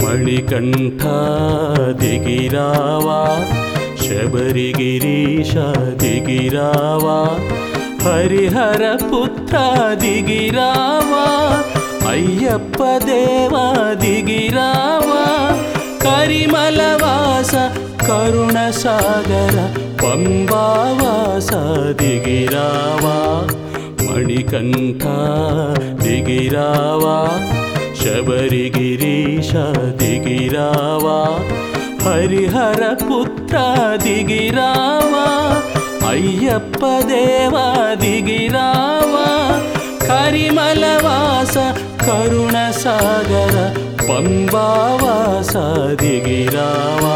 మణికంఠ దిగిరావా శబరిగిరీశ దిగిరావా హరిహర పుత్ర దిగిరావా అయ్యప్ప దేవా దిగిరావా కరిమలవాస కరుణ సాగర పంబావాస దిగిరావా మణికంఠ దిగిరావా శబరిగిరీశ దిగిరావా హరిహర పుత్ర దిగిరావా అయ్యప్ప దేవా దిగిరావా కరిమలవాస కరుణ సాగర పంబావాస దిగిరావా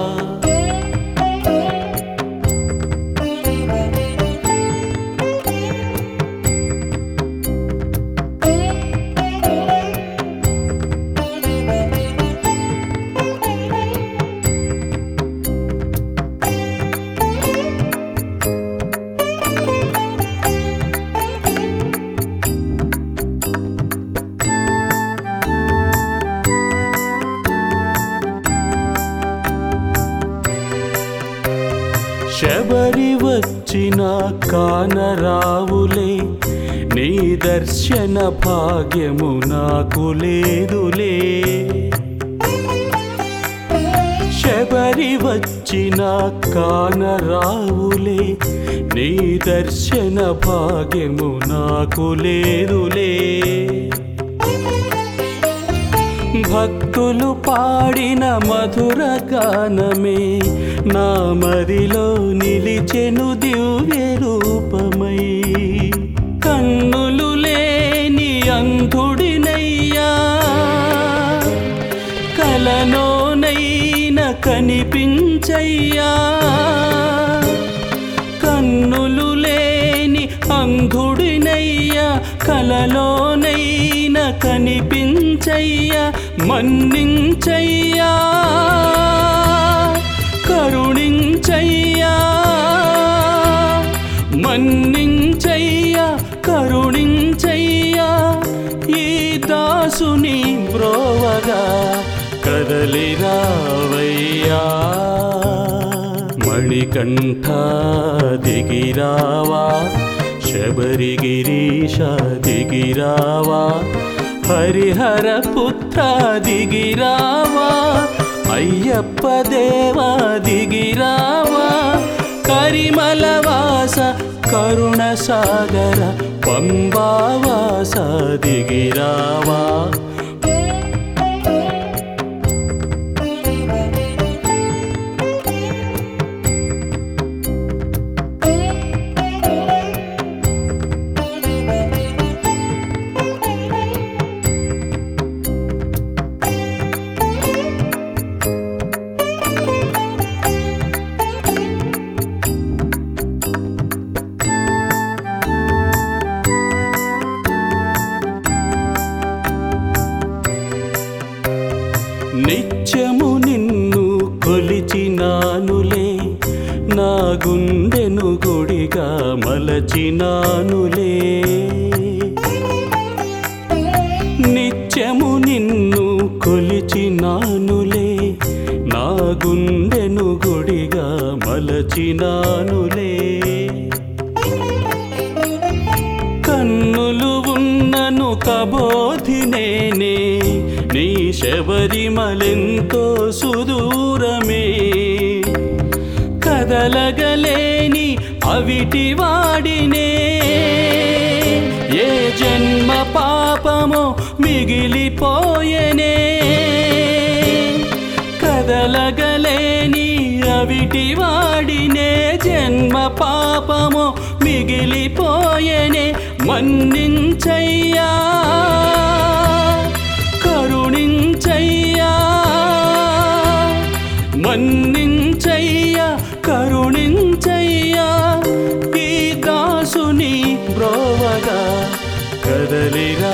శబరి వచ్చిన కానరావులే నీ దర్శన భాగ్యము నాకు లేదులే శబరి వచ్చిన కానరావులే నీ దర్శన భాగ్యము నాకు లేదులే భక్తులు పాడిన మధుర గానమే నా మదిలో నిలిచెను దివ్య రూపమై కన్నులు లేని అంధుడినయ్యా కలనోనైన కనిపించయ్యా కన్నులు లేని అంధుడినయ్యా కలలోనైన కనిపించయ్యా మన్నించయ్యా కరుణించయ్యా మన్నించయ్యా కరుణించయ్యా ఈ దాసుని బ్రోవగా కదలిరావయ్యా మణికంఠ దిగిరావా శబరిగిరీశ దిగిరావా హరిహర పుత్ర దిగిరావా అయ్యప్ప దేవా దిగిరావా కరిమలవాస కరుణ సాగర పంబావాస దిగిరావా నిత్యము నిన్ను కొలిచినానులే నా గుండెను గుడిగా మలచినానులే నిత్యము నిన్ను కొలిచినానులే నా గుండెను గుడిగా మలచినానులే కన్నులు ఉన్నను కబోధినేనే నీ శబరిమలెంతో సుదూరమే కదలగలేని అవిటి వాడినే ఏ జన్మ పాపమో మిగిలిపోయెనే కదలగలేని అవిటి వాడినే జన్మ పాపము మిగిలిపోయెనే మన్నించయ్యా కరుణించయ్యా మన్నించయ్యా కరుణించయ్యా ఈ దాసుని బ్రోవగా కదలిరా